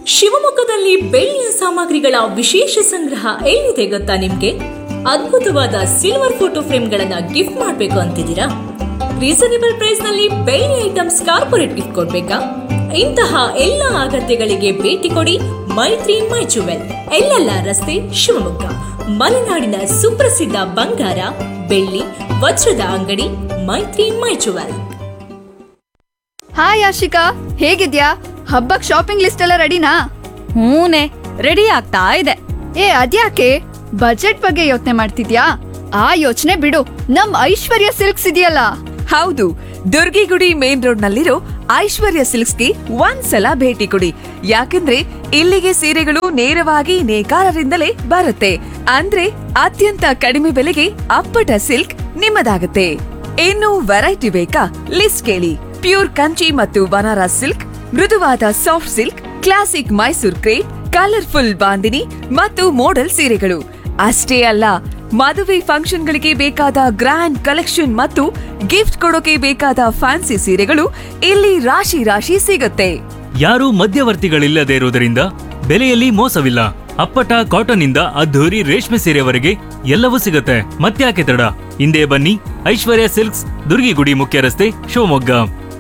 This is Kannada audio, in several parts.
ಶಿವಮೊಗ್ಗದಲ್ಲಿ ಬೆಳ್ಳಿಯ ಸಾಮಗ್ರಿಗಳ ವಿಶೇಷ ಸಂಗ್ರಹ ಎಲ್ಲಿದೆ ಗೊತ್ತಾ ನಿಮ್ಗೆ ಅದ್ಭುತವಾದ ಸಿಲ್ವರ್ ಫೋಟೋ ಫ್ರೇಮ್ಗಳನ್ನ ಗಿಫ್ಟ್ ಮಾಡಬೇಕು ಅಂತಿದ್ದೀರಾ ರೀಸನೇಬಲ್ ಪ್ರೈಸ್ ನಲ್ಲಿ ಬೆಳ್ಳಿ ಐಟಮ್ಸ್ ಕಾರ್ಪೊರೇಟ್ ಗಿಫ್ಟ್ ಕೊಡ್ಬೇಕಾ ಇಂತಹ ಎಲ್ಲ ಅಗತ್ಯಗಳಿಗೆ ಭೇಟಿ ಕೊಡಿ ಮೈತ್ರಿ ಮೈ ಜುವೆಲ್ ಎಲ್ಲೆಲ್ಲ ರಸ್ತೆ ಶಿವಮೊಗ್ಗ ಮಲೆನಾಡಿನ ಸುಪ್ರಸಿದ್ಧ ಬಂಗಾರ ಬೆಳ್ಳಿ ವಜ್ರದ ಅಂಗಡಿ ಮೈತ್ರಿ ಮೈ ಜುವೆಲ್ ಹಾಯ್ ಆಶಿಕಾ ಹೇಗಿದ್ಯಾ ಹಬ್ಬಕ್ ಶಾಪಿಂಗ್ ಲಿಸ್ಟ್ ಎಲ್ಲ ರೆಡಿನಾ ಹೂನೆ ರೆಡಿ ಆಗ್ತಾ ಇದೆ ಏ ಅದ್ಯಾಕೆ ಬಜೆಟ್ ಬಗ್ಗೆ ಯೋಚನೆ ಮಾಡ್ತಿದ್ಯಾ ಆ ಯೋಚನೆ ಬಿಡು ನಮ್ ಐಶ್ವರ್ಯ ಸಿಲ್ಕ್ಸ್ ಇದೆಯಲ್ಲ ಹೌದು ದುರ್ಗಿಗುಡಿ ಮೇನ್ ರೋಡ್ ನಲ್ಲಿರೋ ಐಶ್ವರ್ಯ ಸಿಲ್ಕ್ಸ್ಗೆ ಒಂದ್ಸಲ ಭೇಟಿ ಕೊಡಿ ಯಾಕಂದ್ರೆ ಇಲ್ಲಿಗೆ ಸೀರೆಗಳು ನೇರವಾಗಿ ನೇಕಾರರಿಂದಲೇ ಬರುತ್ತೆ ಅಂದ್ರೆ ಅತ್ಯಂತ ಕಡಿಮೆ ಬೆಲೆಗೆ ಅಪ್ಪಟ ಸಿಲ್ಕ್ ನಿಮ್ಮದಾಗುತ್ತೆ ಇನ್ನು ವೆರೈಟಿ ಬೇಕಾ ಲಿಸ್ಟ್ ಕೇಳಿ ಪ್ಯೂರ್ ಕಂಚಿ ಮತ್ತು ಬನಾರಸ್ ಸಿಲ್ಕ್ ಮೃದುವಾದ soft silk classic Mysore crepe colourful bandhani ಮತ್ತು ಮೋಡಲ್ ಸೀರೆಗಳು ಅಷ್ಟೇ ಅಲ್ಲ ಮದುವೆ ಫಂಕ್ಷನ್ಗಳಿಗೆ ಬೇಕಾದ ಗ್ರ್ಯಾಂಡ್ ಕಲೆಕ್ಷನ್ ಮತ್ತು ಗಿಫ್ಟ್ ಕೊಡೋಕೆ ಬೇಕಾದ ಫ್ಯಾನ್ಸಿ ಸೀರೆಗಳು ಇಲ್ಲಿ ರಾಶಿ ರಾಶಿ ಸಿಗುತ್ತೆ ಯಾರೂ ಮಧ್ಯವರ್ತಿಗಳಿಲ್ಲದೆ ಇರುವುದರಿಂದ ಬೆಲೆಯಲ್ಲಿ ಮೋಸವಿಲ್ಲ ಅಪ್ಪಟ ಕಾಟನ್ ಇಂದ ಅದ್ಧೂರಿ ರೇಷ್ಮೆ ಸೀರೆವರೆಗೆ ಎಲ್ಲವೂ ಸಿಗುತ್ತೆ ಮತ್ತ್ಯಾಕೆ ತಡ ಹಿಂದೆ ಬನ್ನಿ ಐಶ್ವರ್ಯ ಸಿಲ್ಕ್ಸ್ ದುರ್ಗಿಗುಡಿ ಮುಖ್ಯ ರಸ್ತೆ ಶಿವಮೊಗ್ಗ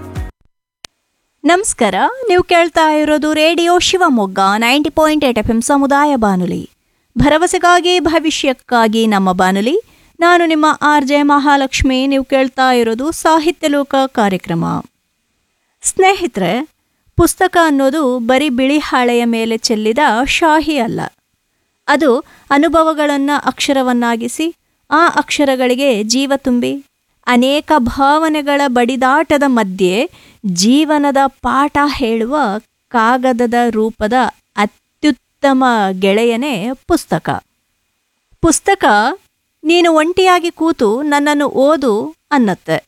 ನಮಸ್ಕಾರ ನೀವು ಕೇಳ್ತಾ ಇರೋದು radio Shivamogga ninety point eight F M ಸಮುದಾಯ ಬಾನುಲಿ ಭರವಸೆಗಾಗಿ ಭವಿಷ್ಯಕ್ಕಾಗಿ ನಮ್ಮ ಬಾನುಲಿ ನಾನು ನಿಮ್ಮ ಆರ್ ಜೆ ಮಹಾಲಕ್ಷ್ಮಿ ನೀವು ಕೇಳ್ತಾ ಇರೋದು ಸಾಹಿತ್ಯ ಲೋಕ ಕಾರ್ಯಕ್ರಮ ಸ್ನೇಹಿತರೆ ಪುಸ್ತಕ ಅನ್ನೋದು ಬರೀ ಬಿಳಿ ಹಾಳೆಯ ಮೇಲೆ ಚೆಲ್ಲಿದ ಶಾಹಿ ಅಲ್ಲ ಅದು ಅನುಭವಗಳನ್ನು ಅಕ್ಷರವನ್ನಾಗಿಸಿ ಆ ಅಕ್ಷರಗಳಿಗೆ ಜೀವ ತುಂಬಿ ಅನೇಕ ಭಾವನೆಗಳ ಬಡಿದಾಟದ ಮಧ್ಯೆ ಜೀವನದ ಪಾಠ ಹೇಳುವ ಕಾಗದದ ರೂಪದ ಅತ್ಯುತ್ತಮ ಗೆಳೆಯನೇ ಪುಸ್ತಕ ಪುಸ್ತಕ ನೀನು ಒಂಟಿಯಾಗಿ ಕೂತು ನನ್ನನ್ನು ಓದು ಅನ್ನತ್ತೆ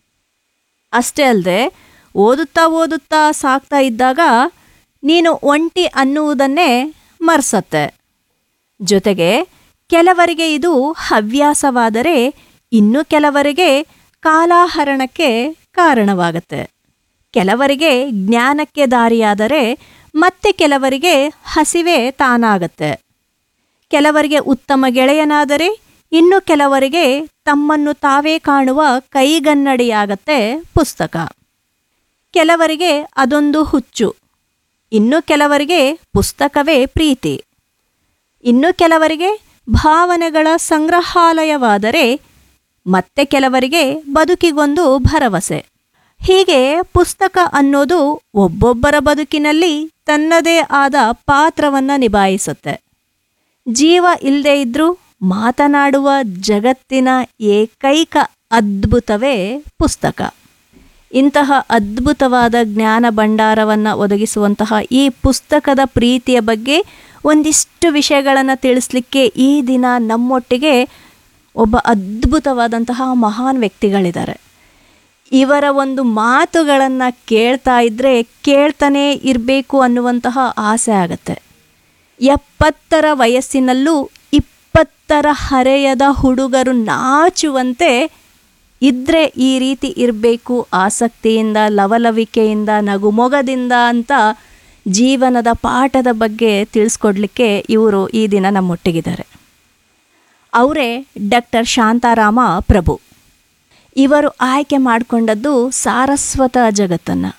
ಅಷ್ಟೇ ಅಲ್ಲದೆ ಓದುತ್ತಾ ಓದುತ್ತಾ ಸಾಕ್ತಾ ಇದ್ದಾಗ ನೀನು ಒಂಟಿ ಅನ್ನುವುದನ್ನೇ ಮರ್ಸತ್ತೆ ಜೊತೆಗೆ ಕೆಲವರಿಗೆ ಇದು ಹವ್ಯಾಸವಾದರೆ ಇನ್ನು ಕೆಲವರಿಗೆ ಕಾಲಾಹರಣಕ್ಕೆ ಕಾರಣವಾಗತ್ತೆ ಕೆಲವರಿಗೆ ಜ್ಞಾನಕ್ಕೆ ದಾರಿಯಾದರೆ ಮತ್ತೆ ಕೆಲವರಿಗೆ ಹಸಿವೆ ತಾನಾಗತ್ತೆ ಕೆಲವರಿಗೆ ಉತ್ತಮ ಗೆಳೆಯನಾದರೆ ಇನ್ನು ಕೆಲವರಿಗೆ ತಮ್ಮನ್ನು ತಾವೇ ಕಾಣುವ ಕೈಗನ್ನಡಿಯಾಗತ್ತೆ ಪುಸ್ತಕ ಕೆಲವರಿಗೆ ಅದೊಂದು ಹುಚ್ಚು ಇನ್ನು ಕೆಲವರಿಗೆ ಪುಸ್ತಕವೇ ಪ್ರೀತಿ ಇನ್ನು ಕೆಲವರಿಗೆ ಭಾವನೆಗಳ ಸಂಗ್ರಹಾಲಯವಾದರೆ ಮತ್ತೆ ಕೆಲವರಿಗೆ ಬದುಕಿಗೊಂದು ಭರವಸೆ ಹೀಗೆ ಪುಸ್ತಕ ಅನ್ನೋದು ಒಬ್ಬೊಬ್ಬರ ಬದುಕಿನಲ್ಲಿ ತನ್ನದೇ ಆದ ಪಾತ್ರವನ್ನು ನಿಭಾಯಿಸುತ್ತೆ ಜೀವ ಇಲ್ಲದೆ ಇದ್ರೂ ಮಾತನಾಡುವ ಜಗತ್ತಿನ ಏಕೈಕ ಅದ್ಭುತವೇ ಪುಸ್ತಕ ಇಂತಹ ಅದ್ಭುತವಾದ ಜ್ಞಾನ ಭಂಡಾರವನ್ನು ಒದಗಿಸುವಂತಹ ಈ ಪುಸ್ತಕದ ಪ್ರೀತಿಯ ಬಗ್ಗೆ ಒಂದಿಷ್ಟು ವಿಷಯಗಳನ್ನು ತಿಳಿಸ್ಲಿಕ್ಕೆ ಈ ದಿನ ನಮ್ಮೊಟ್ಟಿಗೆ ಒಬ್ಬ ಅದ್ಭುತವಾದಂತಹ ಮಹಾನ್ ವ್ಯಕ್ತಿಗಳಿದ್ದಾರೆ ಇವರ ಒಂದು ಮಾತುಗಳನ್ನು ಕೇಳ್ತಾ ಇದ್ದರೆ ಕೇಳ್ತಾನೇ ಇರಬೇಕು ಅನ್ನುವಂತಹ ಆಸೆ ಆಗತ್ತೆ ಎಪ್ಪತ್ತರ ವಯಸ್ಸಿನಲ್ಲೂ ಇಪ್ಪತ್ತರ ಹರೆಯದ ಹುಡುಗರು ನಾಚುವಂತೆ ಇದ್ರೆ ಈ ರೀತಿ ಇರಬೇಕು ಆಸಕ್ತಿಯಿಂದ ಲವಲವಿಕೆಯಿಂದ ನಗುಮೊಗದಿಂದ ಅಂತ ಜೀವನದ ಪಾಠದ ಬಗ್ಗೆ ತಿಳಿಸ್ಕೊಡ್ಲಿಕ್ಕೆ ಇವರು ಈ ದಿನ ನಮ್ಮೊಟ್ಟಿಗಿದ್ದಾರೆ ಅವರೇ ಡಾಕ್ಟರ್ ಶಾಂತಾರಾಮ ಪ್ರಭು ಇವರು ಆಯ್ಕೆ ಮಾಡಿಕೊಂಡದ್ದು ಸಾರಸ್ವತ ಜಗತ್ತನ್ನು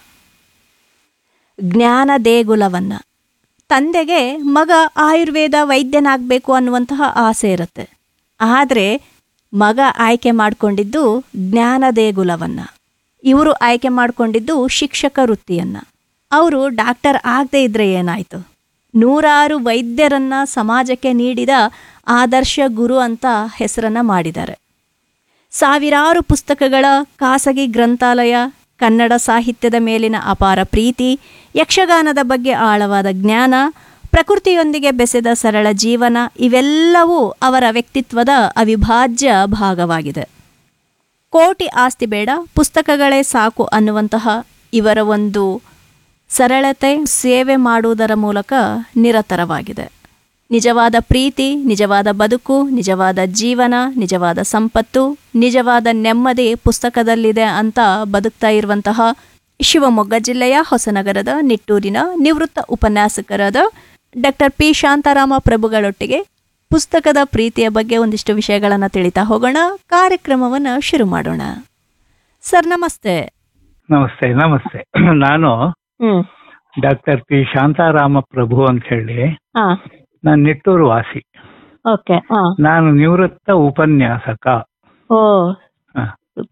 ಜ್ಞಾನ ದೇಗುಲವನ್ನು ತಂದೆಗೆ ಮಗ ಆಯುರ್ವೇದ ವೈದ್ಯನಾಗಬೇಕು ಅನ್ನುವಂತಹ ಆಸೆ ಇರುತ್ತೆ ಆದರೆ ಮಗ ಆಯ್ಕೆ ಮಾಡಿಕೊಂಡಿದ್ದು ಜ್ಞಾನ ದೇಗುಲವನ್ನು ಇವರು ಆಯ್ಕೆ ಮಾಡಿಕೊಂಡಿದ್ದು ಶಿಕ್ಷಕ ವೃತ್ತಿಯನ್ನು ಅವರು ಡಾಕ್ಟರ್ ಆಗದೇ ಇದ್ದರೆ ಏನಾಯಿತು ನೂರಾರು ವೈದ್ಯರನ್ನು ಸಮಾಜಕ್ಕೆ ನೀಡಿದ ಆದರ್ಶ ಗುರು ಅಂತ ಹೆಸರನ್ನು ಮಾಡಿದ್ದಾರೆ ಸಾವಿರಾರು ಪುಸ್ತಕಗಳ ಖಾಸಗಿ ಗ್ರಂಥಾಲಯ ಕನ್ನಡ ಸಾಹಿತ್ಯದ ಮೇಲಿನ ಅಪಾರ ಪ್ರೀತಿ ಯಕ್ಷಗಾನದ ಬಗ್ಗೆ ಆಳವಾದ ಜ್ಞಾನ ಪ್ರಕೃತಿಯೊಂದಿಗೆ ಬೆಸೆದ ಸರಳ ಜೀವನ ಇವೆಲ್ಲವೂ ಅವರ ವ್ಯಕ್ತಿತ್ವದ ಅವಿಭಾಜ್ಯ ಭಾಗವಾಗಿದೆ ಕೋಟಿ ಆಸ್ತಿ ಬೇಡ ಪುಸ್ತಕಗಳೇ ಸಾಕು ಅನ್ನುವಂತಹ ಇವರ ಒಂದು ಸರಳತೆ ಸೇವೆ ಮಾಡುವುದರ ಮೂಲಕ ನಿರತರವಾಗಿದೆ ನಿಜವಾದ ಪ್ರೀತಿ ನಿಜವಾದ ಬದುಕು ನಿಜವಾದ ಜೀವನ ನಿಜವಾದ ಸಂಪತ್ತು ನಿಜವಾದ ನೆಮ್ಮದಿ ಪುಸ್ತಕದಲ್ಲಿದೆ ಅಂತ ಬದುಕ್ತಾ ಇರುವಂತಹ ಶಿವಮೊಗ್ಗ ಜಿಲ್ಲೆಯ ಹೊಸನಗರದ ನಿಟ್ಟೂರಿನ ನಿವೃತ್ತ ಉಪನ್ಯಾಸಕರಾದ ಡಾಕ್ಟರ್ ಪಿ ಶಾಂತಾರಾಮ ಪ್ರಭುಗಳೊಟ್ಟಿಗೆ ಪುಸ್ತಕದ ಪ್ರೀತಿಯ ಬಗ್ಗೆ ಒಂದಿಷ್ಟು ವಿಷಯಗಳನ್ನು ತಿಳಿತಾ ಹೋಗೋಣ ಕಾರ್ಯಕ್ರಮವನ್ನು ಶುರು ಮಾಡೋಣ ಸರ್ ನಮಸ್ತೆ ನಮಸ್ತೆ ನಮಸ್ತೆ ನಾನು ಹ್ಮ್ ಡಾಕ್ಟರ್ ಪಿ ಶಾಂತಾರಾಮ ಪ್ರಭು ಅಂತ ಹೇಳಿ ಹಾ ನಾನು ನಿಟ್ಟೂರು ವಾಸಿ ಓಕೆ ಹಾ ನಾನು ನಿವೃತ್ತ ಉಪನ್ಯಾಸಕ ಓ ಹ,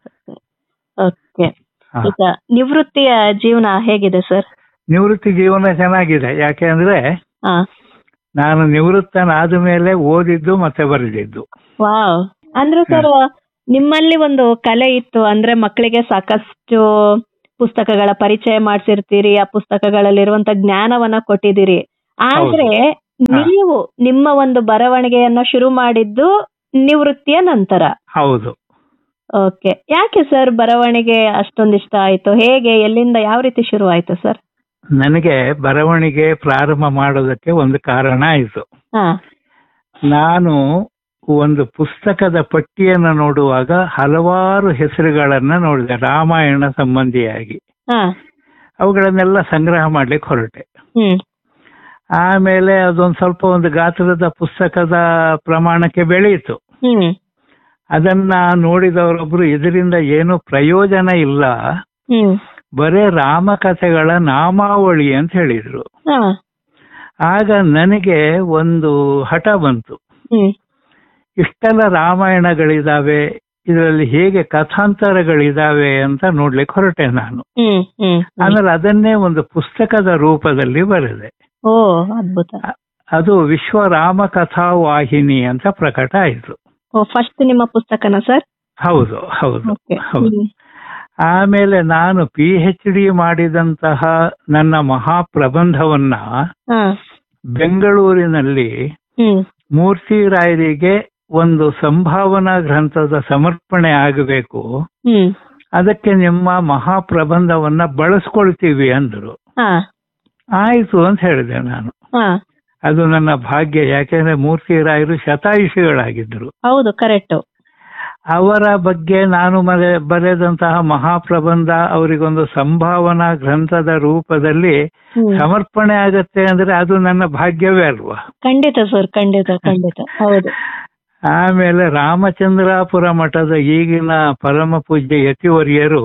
ಓಕೆ ಹ. ಈಗ ನಿವೃತ್ತಿಯ ಜೀವನ ಹೇಗಿದೆ ಸರ್ ನಿವೃತ್ತಿ ಜೀವನ ಚೆನ್ನಾಗಿದೆ ಯಾಕೆ ಅಂದ್ರೆ ಹಾ ನಾನು ನಿವೃತ್ತನಾದ ಮೇಲೆ ಓದಿದ್ದು ಮತ್ತೆ ಬರೆದಿದ್ದು ವಾವ್ ಅಂದ್ರೆ ಸರ್ ನಿಮ್ಮಲ್ಲಿ ಒಂದು ಕಲೆ ಇತ್ತು ಅಂದ್ರೆ ಮಕ್ಕಳಿಗೆ ಸಾಕಷ್ಟು ಪುಸ್ತಕಗಳ ಪರಿಚಯ ಮಾಡಿಸಿರ್ತೀರಿ ಆ ಪುಸ್ತಕಗಳಲ್ಲಿರುವಂತ ಜ್ಞಾನವನ್ನ ಕೊಟ್ಟಿದ್ದೀರಿ ಆದ್ರೆ ನೀವು ನಿಮ್ಮ ಒಂದು ಬರವಣಿಗೆಯನ್ನ ಶುರು ಮಾಡಿದ್ದು ನಿವೃತ್ತಿಯ ನಂತರ ಹೌದು ಓಕೆ ಯಾಕೆ ಸರ್ ಬರವಣಿಗೆ ಅಷ್ಟೊಂದಿಷ್ಟ ಆಯ್ತು ಹೇಗೆ ಎಲ್ಲಿಂದ ಯಾವ ರೀತಿ ಶುರು ಆಯ್ತು ಸರ್ ನನಗೆ ಬರವಣಿಗೆ ಪ್ರಾರಂಭ ಮಾಡೋದಕ್ಕೆ ಒಂದು ಕಾರಣ ಆಯಿತು ಹಾ ನಾನು ಒಂದು ಪುಸ್ತಕದ ಪಟ್ಟಿಯನ್ನು ನೋಡುವಾಗ ಹಲವಾರು ಹೆಸರುಗಳನ್ನ ನೋಡಿದೆ ರಾಮಾಯಣ ಸಂಬಂಧಿಯಾಗಿ ಹಾ ಅವುಗಳನ್ನೆಲ್ಲ ಸಂಗ್ರಹ ಮಾಡ್ಲಿಕ್ಕೆ ಹೊರಟೆ ಹ್ಮ್ ಆಮೇಲೆ ಅದೊಂದು ಸ್ವಲ್ಪ ಒಂದು ಗಾತ್ರದ ಪುಸ್ತಕದ ಪ್ರಮಾಣಕ್ಕೆ ಬೆಳೆಯಿತು ಹ್ಮ್ ಅದನ್ನ ನೋಡಿದವರೊಬ್ರು ಇದರಿಂದ ಏನು ಪ್ರಯೋಜನ ಇಲ್ಲ ಹ್ಮ್ ಬರೇ ರಾಮಕಥೆಗಳ ನಾಮಾವಳಿ ಅಂತ ಹೇಳಿದ್ರು ಹಾ ಆಗ ನನಗೆ ಒಂದು ಹಠ ಬಂತು ಹ್ಮ್ ಇಷ್ಟೆಲ್ಲ ರಾಮಾಯಣಗಳಿದಾವೆ ಇದರಲ್ಲಿ ಹೇಗೆ ಕಥಾಂತರಗಳಿದಾವೆ ಅಂತ ನೋಡ್ಲಿಕ್ಕೆ ಹೊರಟೆ ನಾನು ಹ್ಮ್ ಹ್ಮ್ ಹ್ಮ್. ಆಮೇಲೆ ಅದನ್ನೇ ಒಂದು ಪುಸ್ತಕದ ರೂಪದಲ್ಲಿ ಬರೆದೆ ಓ ಅದ್ಭುತ ಅದು ವಿಶ್ವ ರಾಮಕಥಾ ವಾಹಿನಿ ಅಂತ ಪ್ರಕಟ ಆಯಿತು ಓ ಫಸ್ಟ್ ನಿಮ್ಮ ಪುಸ್ತಕನ ಸರ್ ಹೌದು ಹೌದು ಓಕೆ ಹೌದು ಆಮೇಲೆ ನಾನು ಪಿ ಎಚ್ ಡಿ ಮಾಡಿದಂತಹ ನನ್ನ ಮಹಾಪ್ರಬಂಧವನ್ನ ಹಾ ಬೆಂಗಳೂರಿನಲ್ಲಿ ಹ್ಮ್ ಮೂರ್ತಿ ರಾಯರಿಗೆ ಒಂದು ಸಂಭಾವನಾ ಗ್ರಂಥದ ಸಮರ್ಪಣೆ ಆಗಬೇಕು ಹ್ಮ್ ಅದಕ್ಕೆ ನಿಮ್ಮ ಮಹಾಪ್ರಬಂಧವನ್ನ ಬಳಸ್ಕೊಳ್ತೀವಿ ಅಂದ್ರು ಹಾ ಆಯ್ತು ಅಂತ ಹೇಳಿದೆ ನಾನು ಹಾ ಅದು ನನ್ನ ಭಾಗ್ಯ ಯಾಕೆಂದ್ರೆ ಮೂರ್ತಿ ರಾಯರು ಶತಾಯುಷಿಗಳಾಗಿದ್ರು ಹೌದು ಕರೆಕ್ಟ್ ಅವರ ಬಗ್ಗೆ ನಾನು ಮರೆ ಬರೆದಂತಹ ಮಹಾಪ್ರಬಂಧ ಅವರಿಗೊಂದು ಸಂಭಾವನಾ ಗ್ರಂಥದ ರೂಪದಲ್ಲಿ ಹ್ಮ್. ಸಮರ್ಪಣೆ ಆಗತ್ತೆ ಅಂದ್ರೆ ಅದು ನನ್ನ ಭಾಗ್ಯವೇ ಅಲ್ವಾ ಖಂಡಿತ ಸರ್ ಖಂಡಿತ ಖಂಡಿತ ಹೌದು ಆಮೇಲೆ ರಾಮಚಂದ್ರಾಪುರ ಮಠದ ಈಗಿನ ಪರಮ ಪೂಜ್ಯ ಯತಿವರ್ಯರು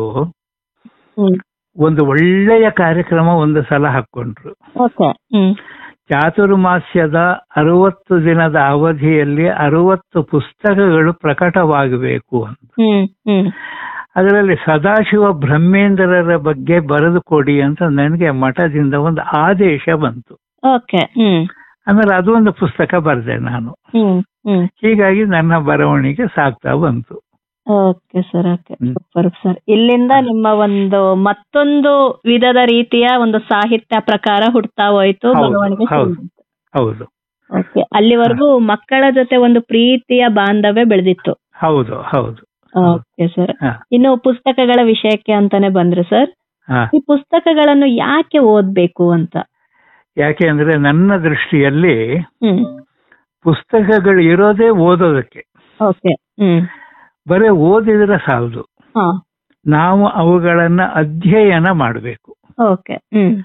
ಹ್ಮ್ ಒಂದು ಒಳ್ಳೆಯ ಕಾರ್ಯಕ್ರಮ ಒಂದು ಸಲ ಹಾಕೊಂಡ್ರು ಓಕೆ ಹ್ಮ್ ಚಾತುರ್ಮಾಸ್ಯದ ಅರವತ್ತು ದಿನದ ಅವಧಿಯಲ್ಲಿ ಅರವತ್ತು ಪುಸ್ತಕಗಳು ಪ್ರಕಟವಾಗಬೇಕು ಅಂತ ಹ್ಮ್ ಹ್ಮ್ ಅದರಲ್ಲಿ ಸದಾಶಿವ ಬ್ರಹ್ಮೇಂದ್ರರ ಬಗ್ಗೆ ಬರೆದು ಕೊಡಿ ಅಂತ ನನಗೆ ಮಠದಿಂದ ಒಂದು ಆದೇಶ ಬಂತು ಓಕೆ ಹ್ಮ್ ಆಮೇಲೆ ಅದೊಂದು ಪುಸ್ತಕ ಬರೆದೆ ನಾನು ಹ್ಮ್ ಹ್ಮ್ ಹೀಗಾಗಿ ನನ್ನ ಬರವಣಿಗೆ ಸಾಗ್ತಾ ಬಂತು ಓಕೆ ಸರ್ ಓಕೆ ಹ್ಮ್. ಸೂಪರ್ ಸರ್ ಇಲ್ಲಿಂದ ನಿಮ್ಮ ಒಂದು ಮತ್ತೊಂದು ವಿಧದ ರೀತಿಯ ಒಂದು ಸಾಹಿತ್ಯ ಪ್ರಕಾರ ಹುಡ್ತಾ ಹೋಯ್ತು ಹೌದು, ಬರವಣಿಗೆ ಹೌದು. ಹೌದು ಓಕೆ ಅಲ್ಲಿವರೆಗೂ ಮಕ್ಕಳ ಜೊತೆ ಒಂದು ಪ್ರೀತಿಯ ಬಾಂಧವ್ಯ ಬೆಳೆದಿತ್ತು ಹೌದು ಹೌದು ಓಕೆ ಸರ್ ಹಾ. ಇನ್ನು ಪುಸ್ತಕಗಳ ವಿಷಯಕ್ಕೆ ಅಂತಾನೆ ಬಂದ್ರೆ ಸರ್ ಹಾ. ಈ ಪುಸ್ತಕಗಳನ್ನು ಯಾಕೆ ಓದ್ಬೇಕು ಅಂತ ಯಾಕೆ ಅಂದ್ರೆ ನನ್ನ ದೃಷ್ಟಿಯಲ್ಲಿ ಹ್ಮ್ ಪುಸ್ತಕಗಳು ಇರೋದೇ ಓದೋದಕ್ಕೆ ಓಕೆ ಹ್ಮ್ ಬರೀ ಓದಿದ್ರೆ ಸಾಲದು ಹಾ ನಾವು ಅವುಗಳನ್ನ ಅಧ್ಯಯನ ಮಾಡಬೇಕು ಓಕೆ ಹ್ಮ್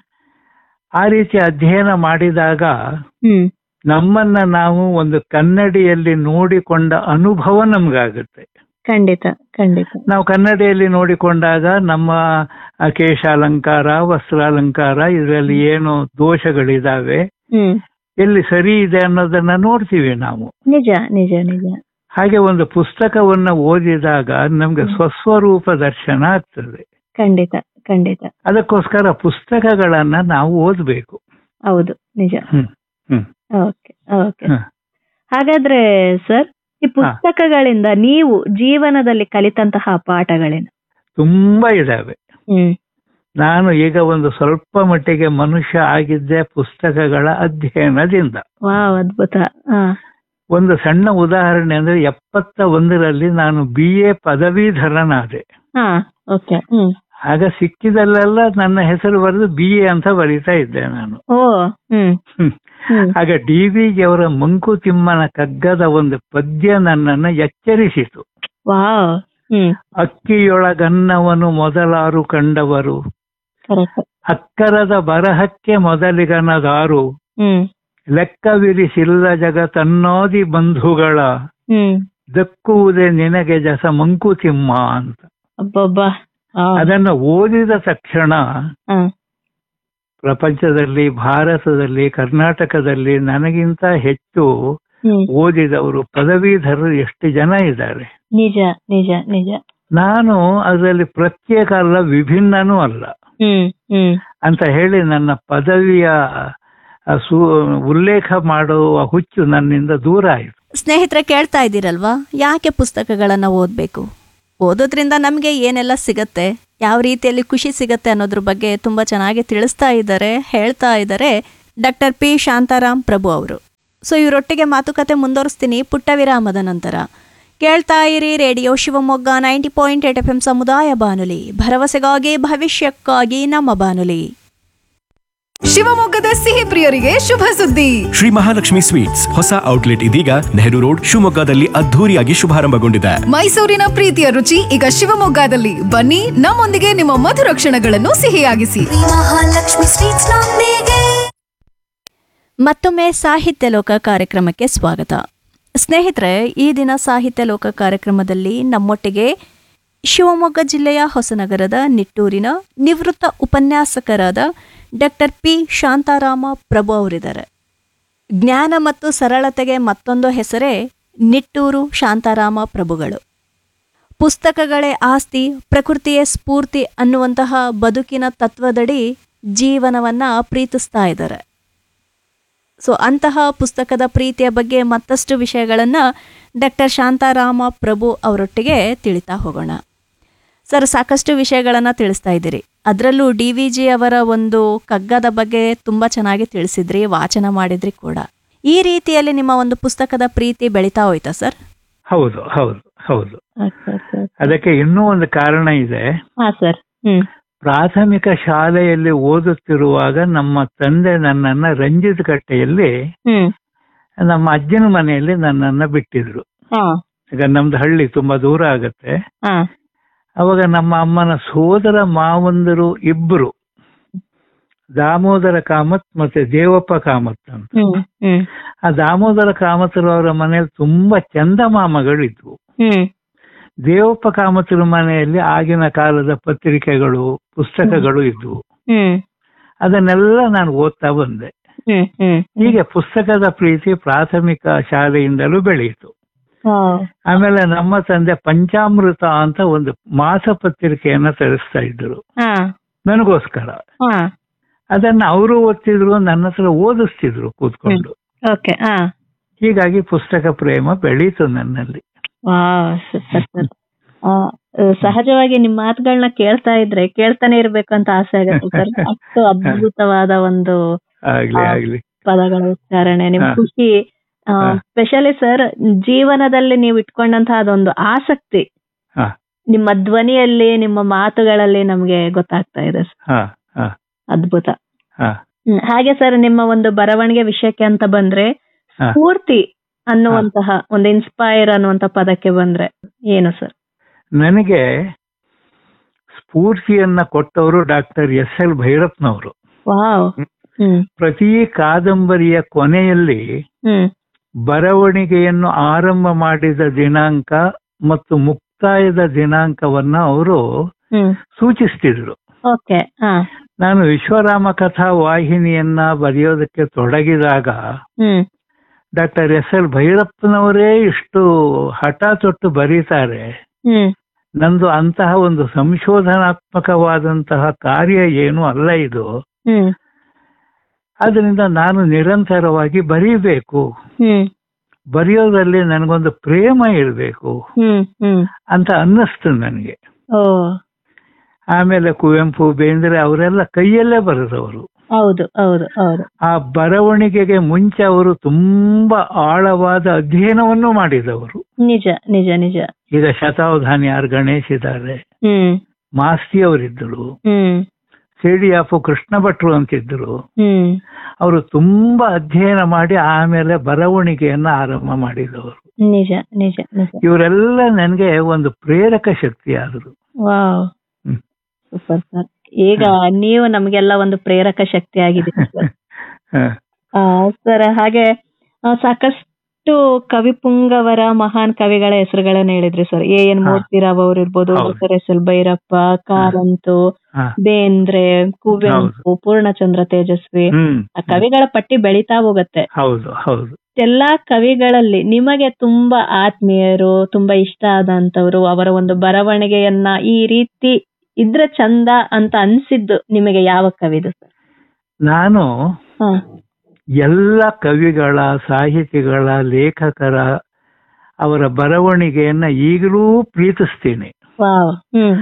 ಆ ರೀತಿ ಅಧ್ಯಯನ ಮಾಡಿದಾಗ ಹ್ಮ್ ನಮ್ಮನ್ನ ನಾವು ಒಂದು ಕನ್ನಡಿಯಲ್ಲಿ ನೋಡಿಕೊಂಡ ಅನುಭವ ನಮ್ಗಾಗುತ್ತೆ ಖಂಡಿತ ಖಂಡಿತ ನಾವು ಕನ್ನಡಿಯಲ್ಲಿ ನೋಡಿಕೊಂಡಾಗ ನಮ್ಮ ಆ ಕೇಶಾಲಂಕಾರ ವಸ್ತ್ರಾಲಂಕಾರ ಇದರಲ್ಲಿ ಏನು ದೋಷಗಳಿದಾವೆ ಹ್ಮ್ ಎಲ್ಲಿ ಸರಿ ಇದೆ ಅನ್ನೋದನ್ನ ನೋಡ್ತೀವಿ ನಾವು ನಿಜ ನಿಜ ನಿಜ ಹಾಗೆ ಒಂದು ಪುಸ್ತಕವನ್ನ ಓದಿದಾಗ ನಮ್ಗೆ ಸ್ವಸ್ವರೂಪ ದರ್ಶನ ಆಗ್ತದೆ ಖಂಡಿತ ಖಂಡಿತ ಅದಕ್ಕೋಸ್ಕರ ಪುಸ್ತಕಗಳನ್ನ ನಾವು ಓದಬೇಕು ಹೌದು ನಿಜ ಹ್ಮ್ ಹ್ಮ್ ಓಕೆ ಓಕೆ ಹ. ಹಾಗಾದ್ರೆ ಸರ್ ಈ ಪುಸ್ತಕಗಳಿಂದ ನೀವು ಜೀವನದಲ್ಲಿ ಕಲಿತಂತಹ ಪಾಠಗಳೇನು ತುಂಬಾ ಇದಾವೆ ಹ್ಮ್ ನಾನು ಈಗ ಒಂದು ಸ್ವಲ್ಪ ಮಟ್ಟಿಗೆ ಮನುಷ್ಯ ಆಗಿದ್ದೆ ಪುಸ್ತಕಗಳ ಅಧ್ಯಯನದಿಂದ ವಾವ್ ಅದ್ಭುತ ಹಾ ಒಂದು ಸಣ್ಣ ಉದಾಹರಣೆ ಅಂದ್ರೆ ಎಪ್ಪತ್ತ ಒಂದರಲ್ಲಿ ನಾನು ಬಿ ಎ ಪದವೀಧರನಾದೆ ಹಾ ಓಕೆ ಹ್ಮ್ ಆಗ ಸಿಕ್ಕಿದಲ್ಲೆಲ್ಲ ನನ್ನ ಹೆಸರು ಬರೆದು ಬಿ ಎ ಅಂತ ಬರೀತಾ ಇದ್ದೆ ನಾನು ಓ ಹ್ಮ್ ಹ್ಮ್. ಹ್ಮ್ ಆಗ ಡಿ ವಿ ಜಿಯವರ ಮಂಕುತಿಮ್ಮನ ಕಗ್ಗದ ಒಂದು ಪದ್ಯ ನನ್ನನ್ನ ಎಚ್ಚರಿಸಿತು ವಾವ್ ಹ್ಮ್ ಅಕ್ಕಿಯೊಳಗನ್ನವನು ಮೊದಲಾರು ಕಂಡವರು ಕರೆಕ್ಟ್ ಅಕ್ಕರದ ಬರಹಕ್ಕೆ ಮೊದಲಿಗನದಾರು ಹ್ಮ್ ಲೆಕ್ಕವಿರಿಸಿಲ್ಲ ಜಗತ್ತನ್ನೋದಿ ಬಂಧುಗಳ ಹ್ಮ್ ದಕ್ಕುವುದೇ ನಿನಗೆ ಜಸ ಮಂಕುತಿಮ್ಮ ಅಂತ ಅಬ್ಬಬ್ಬಾ ಆ, ಅದನ್ನ ಓದಿದ ತಕ್ಷಣ ಆ, ಪ್ರಪಂಚದಲ್ಲಿ ಭಾರತದಲ್ಲಿ ಕರ್ನಾಟಕದಲ್ಲಿ ನನಗಿಂತ ಹೆಚ್ಚು ಹ್ಮ್ ಓದಿದವರು ಪದವೀಧರರು ಎಷ್ಟು ಜನ ಇದ್ದಾರೆ ನಿಜ ನಿಜ ನಿಜ ನಾನು ಅದರಲ್ಲಿ ಪ್ರತ್ಯೇಕ ಅಲ್ಲ ವಿಭಿನ್ನನೂ ಅಲ್ಲ ಹ್ಮ್ ಹ್ಮ್ ಅಂತ ಹೇಳಿ ನನ್ನ ಪದವಿಯ ಆ, ಸು ಉಲ್ಲೇಖ ಮಾಡುವ ಹುಚ್ಚು ನನ್ನಿಂದ ದೂರ ಆಯಿತು ಸ್ನೇಹಿತರೆ ಕೇಳ್ತಾ ಇದ್ದೀರಲ್ವಾ ಯಾಕೆ ಪುಸ್ತಕಗಳನ್ನು ಓದಬೇಕು ಓದೋದ್ರಿಂದ ನಮಗೆ ಏನೆಲ್ಲ ಸಿಗತ್ತೆ ಯಾವ ರೀತಿಯಲ್ಲಿ ಖುಷಿ ಸಿಗತ್ತೆ ಅನ್ನೋದ್ರ ಬಗ್ಗೆ ತುಂಬ ಚೆನ್ನಾಗಿ ತಿಳಿಸ್ತಾ ಇದ್ದಾರೆ ಹೇಳ್ತಾ ಇದ್ದಾರೆ ಡಾಕ್ಟರ್ ಪಿ ಶಾಂತಾರಾಮ್ ಪ್ರಭು ಅವರು ಸೊ ಇವರೊಟ್ಟಿಗೆ ಮಾತುಕತೆ ಮುಂದುವರಿಸ್ತೀನಿ ಪುಟ್ಟ ವಿರಾಮದ ನಂತರ ಕೇಳ್ತಾ ಇರಿ radio Shivamogga ninety point eight F M ಸಮುದಾಯ ಬಾನುಲಿ ಭರವಸೆಗಾಗಿ ಭವಿಷ್ಯಕ್ಕಾಗಿ ನಮ್ಮ ಬಾನುಲಿ ಶಿವಮೊಗ್ಗದ ಸಿಹಿ ಪ್ರಿಯರಿಗೆ ಶುಭ ಸುದ್ದಿ ಶ್ರೀ ಮಹಾಲಕ್ಷ್ಮಿ ಸ್ವೀಟ್ಸ್ ಹೊಸ ಔಟ್ಲೆಟ್ ಇದೀಗ ನೆಹರು ರೋಡ್ ಶಿವಮೊಗ್ಗದಲ್ಲಿ ಅದ್ಧೂರಿಯಾಗಿ ಶುಭಾರಂಭಗೊಂಡಿದೆ ಮೈಸೂರಿನ ಪ್ರೀತಿಯ ರುಚಿ ಈಗ ಶಿವಮೊಗ್ಗದಲ್ಲಿ ಬನ್ನಿ ನಮ್ಮೊಂದಿಗೆ ನಿಮ್ಮ ಮಧುರ ಕ್ಷಣಗಳನ್ನು ಸಿಹಿಯಾಗಿಸಿ ಮಹಾಲಕ್ಷ್ಮಿ ಸ್ವೀಟ್ಸ್ ನೊಂದಿಗೆ ಮತ್ತೊಮ್ಮೆ ಸಾಹಿತ್ಯ ಲೋಕ ಕಾರ್ಯಕ್ರಮಕ್ಕೆ ಸ್ವಾಗತ ಸ್ನೇಹಿತರೆ ಈ ದಿನ ಸಾಹಿತ್ಯ ಲೋಕ ಕಾರ್ಯಕ್ರಮದಲ್ಲಿ ನಮ್ಮೊಟ್ಟಿಗೆ ಶಿವಮೊಗ್ಗ ಜಿಲ್ಲೆಯ ಹೊಸನಗರದ ನಿಟ್ಟೂರಿನ ನಿವೃತ್ತ ಉಪನ್ಯಾಸಕರಾದ ಡಾಕ್ಟರ್ ಪಿ ಶಾಂತಾರಾಮ ಪ್ರಭು ಅವರಿದ್ದಾರೆ ಜ್ಞಾನ ಮತ್ತು ಸರಳತೆಗೆ ಮತ್ತೊಂದು ಹೆಸರೇ ನಿಟ್ಟೂರು ಶಾಂತಾರಾಮ ಪ್ರಭುಗಳು ಪುಸ್ತಕಗಳೇ ಆಸ್ತಿ ಪ್ರಕೃತಿಯೇ ಸ್ಫೂರ್ತಿ ಅನ್ನುವಂತಹ ಬದುಕಿನ ತತ್ವದಡಿ ಜೀವನವನ್ನ ಪ್ರೀತಿಸ್ತಾ ಇದ್ದಾರೆ ಸೊ ಅಂತಹ ಪುಸ್ತಕದ ಪ್ರೀತಿಯ ಬಗ್ಗೆ ಮತ್ತಷ್ಟು ವಿಷಯಗಳನ್ನು ಡಾಕ್ಟರ್ ಶಾಂತಾರಾಮ ಪ್ರಭು ಅವರೊಟ್ಟಿಗೆ ತಿಳಿತಾ ಹೋಗೋಣ ಸರ್ ಸಾಕಷ್ಟು ವಿಷಯಗಳನ್ನು ತಿಳಿಸ್ತಾ ಇದ್ದೀರಿ ಅದರಲ್ಲೂ ಡಿ ವಿ ಜಿ ಅವರ ಒಂದು ಕಗ್ಗದ ಬಗ್ಗೆ ತುಂಬ ಚೆನ್ನಾಗಿ ತಿಳಿಸಿದ್ರಿ ವಾಚನ ಮಾಡಿದ್ರಿ ಕೂಡ ಈ ರೀತಿಯಲ್ಲಿ ನಿಮ್ಮ ಒಂದು ಪುಸ್ತಕದ ಪ್ರೀತಿ ಬೆಳೀತಾ ಹೋಯ್ತಾ ಸರ್ ಹೌದು ಹೌದು ಹೌದು ಓಕೆ ಓಕೆ ಅದಕ್ಕೆ ಇನ್ನೂ ಒಂದು ಕಾರಣ ಇದೆ ಹಾ ಸರ್ ಹ್ಮ್ ಪ್ರಾಥಮಿಕ ಶಾಲೆಯಲ್ಲಿ ಓದುತ್ತಿರುವಾಗ ನಮ್ಮ ತಂದೆ ನನ್ನನ್ನ ರಂಜಿತ್ ಕಟ್ಟೆಯಲ್ಲಿ ಹ್ಮ್ ನಮ್ಮ ಅಜ್ಜನ ಮನೆಯಲ್ಲಿ ನನ್ನನ್ನ ಬಿಟ್ಟಿದ್ರು ಹಾ ಈಗ ನಮ್ದು ಹಳ್ಳಿ ತುಂಬಾ ದೂರ ಆಗತ್ತೆ ಹಾ ಅವಾಗ ನಮ್ಮ ಅಮ್ಮನ ಸೋದರ ಮಾವಂದರು ಇಬ್ರು ದಾಮೋದರ ಕಾಮತ್ ಮತ್ತೆ ದೇವಪ್ಪ ಕಾಮತ್ ಅಂತ ಹ್ಮ್ ಹ್ಮ್ ಆ ದಾಮೋದರ ಕಾಮತರವರ ಮನೆಯಲ್ಲಿ ತುಂಬಾ ಚಂದಮಾಮಗಳಿದ್ವು ಹ್ಮ್ ದೇವಪ್ಪ ಕಾಮತರ ಮನೆಯಲ್ಲಿ ಆಗಿನ ಕಾಲದ ಪತ್ರಿಕೆಗಳು ಪುಸ್ತಕಗಳು ಇದ್ವು ಹ್ಮ್ ಅದನ್ನೆಲ್ಲ ನಾನು ಓದ್ತಾ ಬಂದೆ ಹ್ಮ್ ಹ್ಮ್ ಹೀಗೆ ಪುಸ್ತಕದ ಪ್ರೀತಿ ಪ್ರಾಥಮಿಕ ಶಾಲೆಯಿಂದಲೂ ಬೆಳೆಯಿತು ಹಾ ಆಮೇಲೆ ನಮ್ಮ ತಂದೆ ಪಂಚಾಮೃತ ಅಂತ ಒಂದು ಮಾಸ ಪತ್ರಿಕೆಯನ್ನ ತರಿಸ್ತಾ ಇದ್ರು ಹಾ ನನಗೋಸ್ಕರ ಹಾ ಅದನ್ನ ಅವರು ಓದ್ತಿದ್ರು ನನ್ನ ಹತ್ರ ಓದಿಸ್ತಿದ್ರು ಕೂತ್ಕೊಂಡು ಓಕೆ ಹಾ ಹೀಗಾಗಿ ಪುಸ್ತಕ ಪ್ರೇಮ ಬೆಳೀತು ನನ್ನಲ್ಲಿ ವಾವ್ ಸೂಪರ್ ಸರ್ ಸಹಜವಾಗಿ ನಿಮ್ ಮಾತುಗಳನ್ನ ಕೇಳ್ತಾ ಇದ್ರೆ ಕೇಳ್ತಾನೆ ಇರ್ಬೇಕು ಅಂತ ಆಸೆ ಆಗುತ್ತೆ ಸರ್ ಅಷ್ಟು ಅದ್ಭುತವಾದ ಒಂದು ಆಗ್ಲಿ ಆ, ಆಗ್ಲಿ ಪದಗಳ ಉಚ್ಚಾರಣೆ ನಿಮ್ ಹಾ. ಖುಷಿ ಹಾ. ಸ್ಪೆಷಲಿ ಸರ್ ಜೀವನದಲ್ಲಿ ನೀವು ಇಟ್ಕೊಂಡಂತಹ ಅದೊಂದು ಆಸಕ್ತಿ ಹಾ. ನಿಮ್ಮ ಧ್ವನಿಯಲ್ಲಿ ನಿಮ್ಮ ಮಾತುಗಳಲ್ಲಿ ನಮ್ಗೆ ಗೊತ್ತಾಗ್ತಾ ಇದೆ sir. ಹಾ ಹಾ ಅದ್ಭುತ ಹಾ ಹ್ಮ್. ಹಾಗೆ ಸರ್ ನಿಮ್ಮ ಒಂದು ಬರವಣಿಗೆ ವಿಷಯಕ್ಕೆ ಅಂತ ಬಂದ್ರೆ ಹಾ. ಸ್ಫೂರ್ತಿ ಅನ್ನುವಂತಹ ಒಂದು ಇನ್ಸ್ಪೈರ್ ಅನ್ನುವಂತ ಪದಕ್ಕೆ ಬಂದ್ರೆ ಏನು ಸರ್ ನನಗೆ ಸ್ಫೂರ್ತಿಯನ್ನ ಕೊಟ್ಟವರು ಡಾಕ್ಟರ್ ಎಸ್ ಎಲ್ ಭೈರಪ್ಪನವರು ವಾವ್ ಹ್ಮ್ ಪ್ರತಿ ಕಾದಂಬರಿಯ ಕೊನೆಯಲ್ಲಿ ಹ್ಮ್ ಬರವಣಿಗೆಯನ್ನು ಆರಂಭ ಮಾಡಿದ ದಿನಾಂಕ ಮತ್ತು ಮುಕ್ತಾಯದ ದಿನಾಂಕವನ್ನ ಅವರು ಹ್ಮ್ ಸೂಚಿಸ್ತಿದ್ರು ಓಕೆ ಹಾ ನಾನು ವಿಶ್ವರಾಮ ಕಥಾ ವಾಹಿನಿಯನ್ನ ಬರೆಯೋದಕ್ಕೆ ತೊಡಗಿದಾಗ ಹ್ಮ್ ಡಾಕ್ಟರ್ ಎಸ್ ಎಲ್ ಭೈರಪ್ಪನವರೇ ಇಷ್ಟು ಹಠ ತೊಟ್ಟು ಬರೀತಾರೆ ಹ್ಮ್ ನಂದು ಅಂತಹ ಒಂದು ಸಂಶೋಧನಾತ್ಮಕವಾದಂತಹ ಕಾರ್ಯ ಏನು ಅಲ್ಲ ಇದು ಹ್ಮ್ ಆದ್ರಿಂದ ನಾನು ನಿರಂತರವಾಗಿ ಬರೀಬೇಕು ಹ್ಮ್ ಬರೆಯೋದ್ರಲ್ಲಿ ನನಗೊಂದು ಪ್ರೇಮ ಇರಬೇಕು ಹ್ಮ್ ಹ್ಮ್ ಅಂತ ಅನ್ನಿಸ್ತು ನನಗೆ ಓ ಆಮೇಲೆ ಕುವೆಂಪು ಬೇಂದ್ರೆ ಅವರೆಲ್ಲ ಕೈಯಲ್ಲೇ ಬರೆದವರು ಹೌದು ಹೌದು ಹೌದು ಆ ಬರವಣಿಗೆಗೆ ಮುಂಚೆ ಅವರು ತುಂಬಾ ಆಳವಾದ ಅಧ್ಯಯನವನ್ನು ಮಾಡಿದವರು ನಿಜ ನಿಜ ನಿಜ ಈಗ ಶತಾವಧಾನಿ ಆರ್ ಗಣೇಶ್ ಇದ್ದಾರೆ ಹ್ಮ್ ಮಾಸ್ತಿ ಅವರಿದ್ದರು ಹ್ಮ್ ಸೇಡಿಯಾಪು ಕೃಷ್ಣ ಭಟ್ರು ಅಂತಿದ್ರು ಹ್ಮ್ ಅವರು ತುಂಬಾ ಅಧ್ಯಯನ ಮಾಡಿ ಆಮೇಲೆ ಬರವಣಿಗೆಯನ್ನ ಆರಂಭ ಮಾಡಿದವರು ನಿಜ ನಿಜ ನಿಜ ಇವರೆಲ್ಲ ನನಗೆ ಒಂದು ಪ್ರೇರಕ ಶಕ್ತಿ ಆದರು ವಾವ್ ಹ್ಮ್. ಸೂಪರ್ ಸರ್ ಈಗ ನೀವು ನಮ್ಗೆಲ್ಲ ಒಂದು ಪ್ರೇರಕ ಶಕ್ತಿ ಆಗಿದ್ದೀರಿ ಸರ್ ಹ. ಆ, ಸರ್ ಹಾಗೆ ಆ, ಸಾಕಷ್ಟು ಕವಿ ಪುಂಗವರ ಮಹಾನ್ ಕವಿಗಳ ಹೆಸರುಗಳನ್ನ ಹೇಳಿದ್ರಿ ಸರ್ ಎ ಎನ್ ಹಾ. ಮೂರ್ತಿರಾವ್ ಅವ್ರು ಇರ್ಬೋದು ಹೌದು. ಡಾಕ್ಟರ್ ಎಸ್ ಎಲ್ ಭೈರಪ್ಪ ಕಾರಂತು ಹ. ಬೇಂದ್ರೆ ಕುವೆಂಪು ಪೂರ್ಣಚಂದ್ರ ತೇಜಸ್ವಿ ಹ್ಮ್ ಆ ಕವಿಗಳ ಪಟ್ಟಿ ಬೆಳೀತಾ ಹೋಗುತ್ತೆ ಹೌದು ಹೌದು ಎಲ್ಲಾ ಕವಿಗಳಲ್ಲಿ ನಿಮಗೆ ತುಂಬಾ ಆತ್ಮೀಯರು ತುಂಬಾ ಇಷ್ಟ ಆದಂತವ್ರು ಅವರ ಒಂದು ಬರವಣಿಗೆಯನ್ನ ಈ ರೀತಿ ಇದ್ರೆ ಚಂದ ಅಂತ ಅನ್ಸಿದ್ದು ನಿಮಗೆ ಯಾವ ಕವಿದು ಸರ್ ನಾನು ಹ. ಎಲ್ಲ ಕವಿಗಳ ಸಾಹಿತಿಗಳ ಲೇಖಕರ ಅವರ ಬರವಣಿಗೆಯನ್ನ ಈಗಲೂ ಪ್ರೀತಿಸ್ತೀನಿ ವಾವ್ ಹ್ಮ್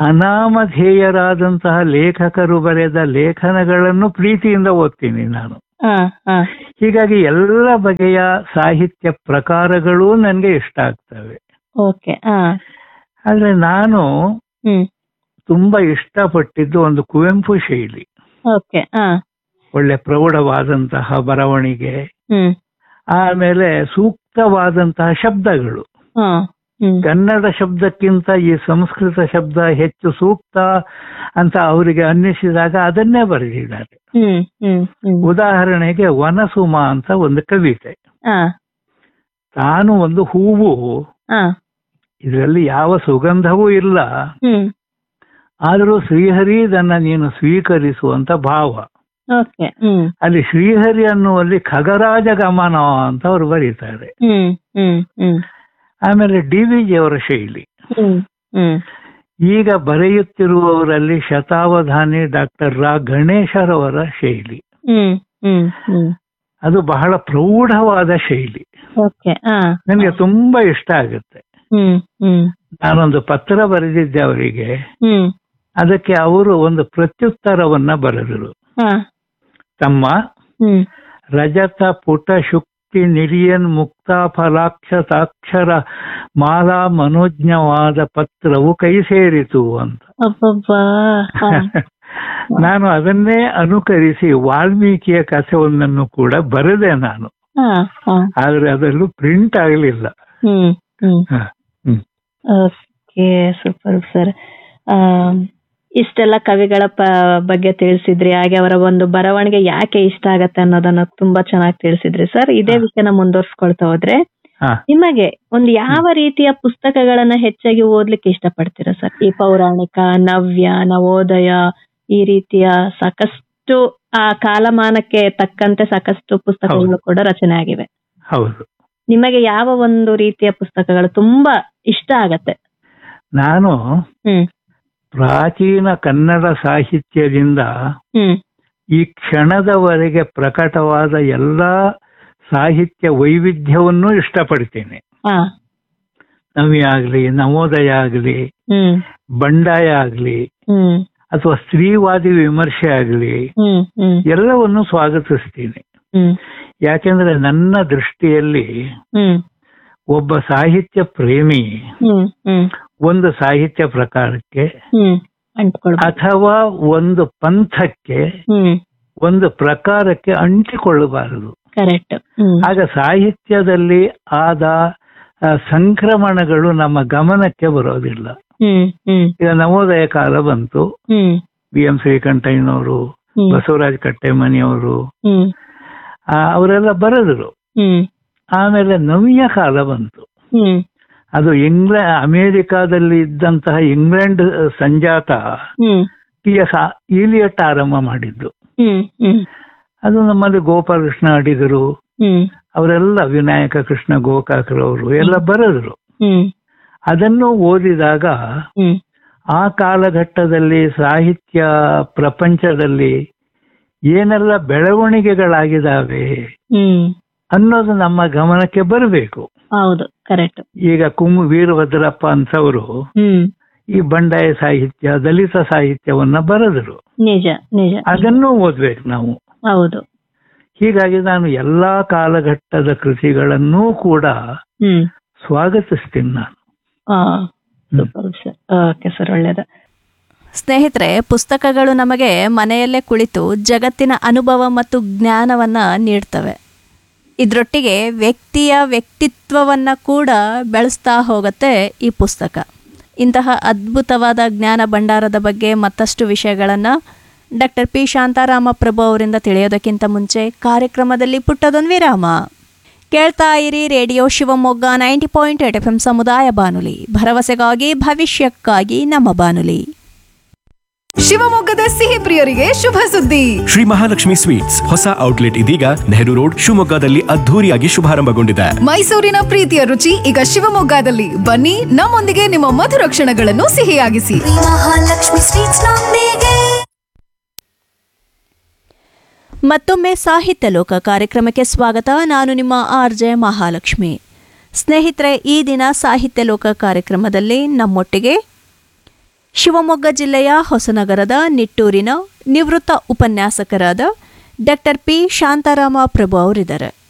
ಅನಾಮಧೇಯರಾದಂತಹ ಲೇಖಕರು ಬರೆದ ಲೇಖನಗಳನ್ನು ಪ್ರೀತಿಯಿಂದ ಓದ್ತೀನಿ ನಾನು ಹ, ಹ. ಹೀಗಾಗಿ ಎಲ್ಲ ಬಗೆಯ ಸಾಹಿತ್ಯ ಪ್ರಕಾರಗಳು ನನಗೆ ಇಷ್ಟ ಆಗ್ತವೆ ಓಕೆ ಹ. ಆದ್ರೆ ನಾನು ಹ್ಮ್ ತುಂಬಾ ಇಷ್ಟಪಟ್ಟಿದ್ದು ಒಂದು ಕುವೆಂಪು ಶೈಲಿ ಓಕೆ ಹ. ಒಳ್ಳೆ ಪ್ರೌಢವಾದಂತಹ ಬರವಣಿಗೆ ಹ್ಮ್ ಆಮೇಲೆ ಸೂಕ್ತವಾದಂತಹ ಶಬ್ದಗಳು ಹ. ಹ್ಮ್ ಕನ್ನಡ ಶಬ್ದಕ್ಕಿಂತ ಈ ಸಂಸ್ಕೃತ ಶಬ್ದ ಹೆಚ್ಚು ಸೂಕ್ತ ಅಂತ ಅವರಿಗೆ ಅನ್ನಿಸಿದಾಗ ಅದನ್ನೇ ಬರೆದಿದ್ದಾರೆ ಹ್ಮ್ ಹ್ಮ್ ಹ್ಮ್ ಉದಾಹರಣೆಗೆ ವನಸುಮ ಅಂತ ಒಂದು ಕವಿತೆ ಹ. ತಾನು ಒಂದು ಹೂವು ಹ. ಇದರಲ್ಲಿ ಯಾವ ಸುಗಂಧವೂ ಇಲ್ಲ ಹ್ಮ್ ಆದರೂ ಶ್ರೀಹರಿ ಇದನ್ನ ನೀನು ಸ್ವೀಕರಿಸುವಂತ ಭಾವ ಓಕೆ ಹ್ಮ್ ಅಲ್ಲಿ ಶ್ರೀಹರಿ ಅನ್ನುವಲ್ಲಿ ಖಗರಾಜ ಗಮನ ಅಂತ ಅವರು ಬರೀತಾರೆ ಹ್ಮ್ ಹ್ಮ್ ಹ್ಮ್ ಆಮೇಲೆ ಡಿ ವಿ ಜಿಯವರ ಶೈಲಿ ಹ್ಮ್ ಹ್ಮ್ ಈಗ ಬರೆಯುತ್ತಿರುವವರಲ್ಲಿ ಶತಾವಧಾನಿ ಡಾಕ್ಟರ್ ರಾ ಗಣೇಶರವರ ಶೈಲಿ ಹ್ಮ್ ಹ್ಮ್ ಹ್ಮ್ ಅದು ಬಹಳ ಪ್ರೌಢವಾದ ಶೈಲಿ ಓಕೆ ಹ. ನನಗೆ ತುಂಬಾ ಇಷ್ಟ ಆಗುತ್ತೆ ಹ್ಮ್ ಹ್ಮ್ ನಾನೊಂದು ಪತ್ರ ಬರೆದಿದ್ದೆ ಅವರಿಗೆ ಹ್ಮ್ ಅದಕ್ಕೆ ಅವರು ಒಂದು ಪ್ರತ್ಯುತ್ತರವನ್ನ ಬರೆದರು ಹ. ತಮ್ಮ ಹ್ಮ್ ರಜತ ಪುಟ ಶುಕ್ತಿ ನಿರಿಯನ್ ಮುಕ್ತ ಫಲಾಕ್ಷತಾಕ್ಷರ ಮಾಲಾ ಮನೋಜ್ಞವಾದ ಪತ್ರವು ಕೈ ಸೇರಿತು ಅಂತ ಅಬ್ಬಬ್ಬಾ ಹ. ನಾನು ಅದನ್ನೇ ಅನುಕರಿಸಿ ವಾಲ್ಮೀಕಿಯ ಕಥೆಯೊಂದನ್ನು ಕೂಡ ಬರೆದೆ ನಾನು ಹ, ಹ. ಆದ್ರೆ ಅದರಲ್ಲೂ ಪ್ರಿಂಟ್ ಆಗಲಿಲ್ಲ ಹ್ಮ್ ಹ್ಮ್ ಹ, ಹ್ಮ್. ಓಕೆ ಸೂಪರ್ ಸರ್ ಇಷ್ಟೆಲ್ಲ ಕವಿಗಳ ಪ ಬಗ್ಗೆ ತಿಳಿಸಿದ್ರಿ ಹಾಗೆ ಅವರ ಒಂದು ಬರವಣಿಗೆ ಯಾಕೆ ಇಷ್ಟ ಆಗತ್ತೆ ಅನ್ನೋದನ್ನ ತುಂಬಾ ಚೆನ್ನಾಗಿ ತಿಳಿಸಿದ್ರಿ ಸರ್ ಇದೇ ವಿಷಯನ ಮುಂದುವರ್ಸ್ಕೊಳ್ತಾ ಹೋದ್ರೆ ಹ. ನಿಮಗೆ ಒಂದು ಯಾವ ರೀತಿಯ ಪುಸ್ತಕಗಳನ್ನ ಹೆಚ್ಚಾಗಿ ಓದ್ಲಿಕ್ಕೆ ಇಷ್ಟಪಡ್ತೀರಾ ಸರ್ ಈ ಪೌರಾಣಿಕ ನವ್ಯ ನವೋದಯ ಈ ರೀತಿಯ ಸಾಕಷ್ಟು ಆ ಕಾಲಮಾನಕ್ಕೆ ತಕ್ಕಂತೆ ಸಾಕಷ್ಟು ಪುಸ್ತಕಗಳು ಕೂಡ ರಚನೆ ಆಗಿವೆ ಹೌದು ನಿಮಗೆ ಯಾವ ಒಂದು ರೀತಿಯ ಪುಸ್ತಕಗಳು ತುಂಬಾ ಇಷ್ಟ ಆಗತ್ತೆ ನಾನು ಹ್ಮ್ ಪ್ರಾಚೀನ ಕನ್ನಡ ಸಾಹಿತ್ಯದಿಂದ ಹ್ಮ್ ಈ ಕ್ಷಣದವರೆಗೆ ಪ್ರಕಟವಾದ ಎಲ್ಲಾ ಸಾಹಿತ್ಯ ವೈವಿಧ್ಯವನ್ನೂ ಇಷ್ಟಪಡ್ತೇನೆ ಹಾ ನವ್ಯ ಆಗ್ಲಿ ನವೋದಯ ಆಗ್ಲಿ ಹ್ಮ್ ಬಂಡಾಯ ಆಗ್ಲಿ ಹ್ಮ್ ಅಥವಾ ಸ್ತ್ರೀವಾದಿ ವಿಮರ್ಶೆ ಆಗ್ಲಿ ಹ್ಮ್ ಹ್ಮ್ ಎಲ್ಲವನ್ನು ಸ್ವಾಗತಿಸ್ತೀನಿ ಹ್ಮ್ ಯಾಕೆಂದ್ರೆ ನನ್ನ ದೃಷ್ಟಿಯಲ್ಲಿ ಹ್ಮ್ ಒಬ್ಬ ಸಾಹಿತ್ಯ ಪ್ರೇಮಿ ಹ್ಮ್ ಹ್ಮ್ ಒಂದು ಸಾಹಿತ್ಯ ಪ್ರಕಾರಕ್ಕೆ ಹ್ಮ್ ಅಂಟ್ಕೊಳ್ಬೇಕು ಅಥವಾ ಒಂದು ಪಂಥಕ್ಕೆ ಹ್ಮ್ ಒಂದು ಪ್ರಕಾರಕ್ಕೆ ಅಂಟಿಕೊಳ್ಳಬಾರದು ಕರೆಕ್ಟ್ ಹ್ಮ್ ಆಗ ಸಾಹಿತ್ಯದಲ್ಲಿ ಆದ ಆ, ಸಂಕ್ರಮಣಗಳು ನಮ್ಮ ಗಮನಕ್ಕೆ ಬರೋದಿಲ್ಲ ಹ್ಮ್ ಹ್ಮ್ ಈಗ ನವೋದಯ ಕಾಲ ಬಂತು ಹ್ಮ್ ಬಿ ಎಂ ಶ್ರೀಕಂಠಯ್ಯನವರು ಹ್ಮ್ ಬಸವರಾಜ ಕಟ್ಟೆಮನಿಯವರು ಹ್ಮ್ ಆ, ಅವರೆಲ್ಲ ಬರೆದರು ಹ್ಮ್ ಆಮೇಲೆ ನವ್ಯ ಕಾಲ ಬಂತು ಹ್ಮ್ ಅದು ಇಂಗ್ಲ ಅಮೆರಿಕಾದಲ್ಲಿ ಇದ್ದಂತಹ ಇಂಗ್ಲೆಂಡ್ ಸಂಜಾತ ಹ್ಮ್ ಟಿ ಎಸ್ ಈಲಿಯಟ್ ಆರಂಭ ಮಾಡಿದ್ದು ಹ್ಮ್ ಹ್ಮ್ ಅದು ನಮ್ಮಲ್ಲಿ ಗೋಪಾಲಕೃಷ್ಣ ಅಡಿಗರು ಹ್ಮ್ ಅವರೆಲ್ಲ ವಿನಾಯಕ ಕೃಷ್ಣ ಗೋಕಾಕರವರು ಎಲ್ಲ ಬರೆದ್ರು ಹ್ಮ್ ಅದನ್ನು ಓದಿದಾಗ ಹ್ಮ್ ಆ ಕಾಲಘಟ್ಟದಲ್ಲಿ ಸಾಹಿತ್ಯ ಪ್ರಪಂಚದಲ್ಲಿ ಏನೆಲ್ಲ ಬೆಳವಣಿಗೆಗಳಾಗಿದ್ದಾವೆ ಹ್ಮ್ ಅನ್ನೋದು ನಮ್ಮ ಗಮನಕ್ಕೆ ಬರಬೇಕು ಹೌದು ಕರೆಕ್ಟ್ ಈಗ ಕುಮ್ಮು ವೀರಭದ್ರಪ್ಪ ಅಂತವರು ಹ್ಮ್ ಈ ಬಂಡಾಯ ಸಾಹಿತ್ಯ ದಲಿತ ಸಾಹಿತ್ಯವನ್ನ ಬರೆದರು ನಿಜ ನಿಜ ಅದನ್ನು ಓದ್ಬೇಕು ನಾವು ಹೌದು ಹೀಗಾಗಿ ನಾನು ಎಲ್ಲಾ ಕಾಲಘಟ್ಟದ ಕೃತಿಗಳನ್ನೂ ಕೂಡ ಹ್ಮ್ ಸ್ವಾಗತಿಸ್ತೀನಿ ನಾನು ಆ ಸೂಪರ್ ಸರ್ ಓಕೆ ಸರ್ ಒಳ್ಳೇದು ಸ್ನೇಹಿತರೆ ಪುಸ್ತಕಗಳು ನಮಗೆ ಮನೆಯಲ್ಲೇ ಕುಳಿತು ಜಗತ್ತಿನ ಅನುಭವ ಮತ್ತು ಜ್ಞಾನವನ್ನು ನೀಡ್ತವೆ ಇದರೊಟ್ಟಿಗೆ ವ್ಯಕ್ತಿಯ ವ್ಯಕ್ತಿತ್ವವನ್ನು ಕೂಡ ಬೆಳೆಸ್ತಾ ಹೋಗುತ್ತೆ ಈ ಪುಸ್ತಕ ಇಂತಹ ಅದ್ಭುತವಾದ ಜ್ಞಾನ ಭಂಡಾರದ ಬಗ್ಗೆ ಮತ್ತಷ್ಟು ವಿಷಯಗಳನ್ನು ಡಾಕ್ಟರ್ ಪಿ ಶಾಂತಾರಾಮ ಪ್ರಭು ಅವರಿಂದ ತಿಳಿಯೋದಕ್ಕಿಂತ ಮುಂಚೆ ಕಾರ್ಯಕ್ರಮದಲ್ಲಿ ಪುಟ್ಟದೊಂದು ವಿರಾಮ ಕೇಳ್ತಾ ಇರಿ radio Shivamogga ninety point eight F M ಸಮುದಾಯ ಬಾನುಲಿ ಭರವಸೆಗಾಗಿ ಭವಿಷ್ಯಕ್ಕಾಗಿ ನಮ್ಮ ಬಾನುಲಿ ಶಿವಮೊಗ್ಗದ ಸಿಹಿ ಪ್ರಿಯರಿಗೆ ಶುಭ ಸುದ್ದಿ ಶ್ರೀ ಮಹಾಲಕ್ಷ್ಮಿ ಸ್ವೀಟ್ಸ್ ಹೊಸ ಔಟ್ಲೆಟ್ ಇದೀಗ ನೆಹರು ರೋಡ್ ಶಿವಮೊಗ್ಗದಲ್ಲಿ ಅದ್ಧೂರಿಯಾಗಿ ಶುಭಾರಂಭಗೊಂಡಿದೆ ಮೈಸೂರಿನ ಪ್ರೀತಿಯ ರುಚಿ ಈಗ ಶಿವಮೊಗ್ಗದಲ್ಲಿ ಬನ್ನಿ ನಮ್ಮೊಂದಿಗೆ ನಿಮ್ಮ ಮಧುರ ಕ್ಷಣಗಳನ್ನು ಸಿಹಿಯಾಗಿಸಿ ಶ್ರೀ ಮಹಾಲಕ್ಷ್ಮಿ ಸ್ವೀಟ್ಸ್ ನೊಂದಿಗೆ ಮತ್ತೊಮ್ಮೆ ಸಾಹಿತ್ಯ ಲೋಕ ಕಾರ್ಯಕ್ರಮಕ್ಕೆ ಸ್ವಾಗತ ನಾನು ನಿಮ್ಮ ಆರ್ ಜೆ ಮಹಾಲಕ್ಷ್ಮಿ ಸ್ನೇಹಿತರೆ ಈ ದಿನ ಸಾಹಿತ್ಯ ಲೋಕ ಕಾರ್ಯಕ್ರಮದಲ್ಲಿ ನಮ್ಮೊಟ್ಟಿಗೆ ಶಿವಮೊಗ್ಗ ಜಿಲ್ಲೆಯ ಹೊಸನಗರದ ನಿಟ್ಟೂರಿನ ನಿವೃತ್ತ ಉಪನ್ಯಾಸಕರಾದ ಡಾಕ್ಟರ್ ಪಿ ಶಾಂತಾರಾಮ ಪ್ರಭು ಅವರಿದ್ದಾರೆ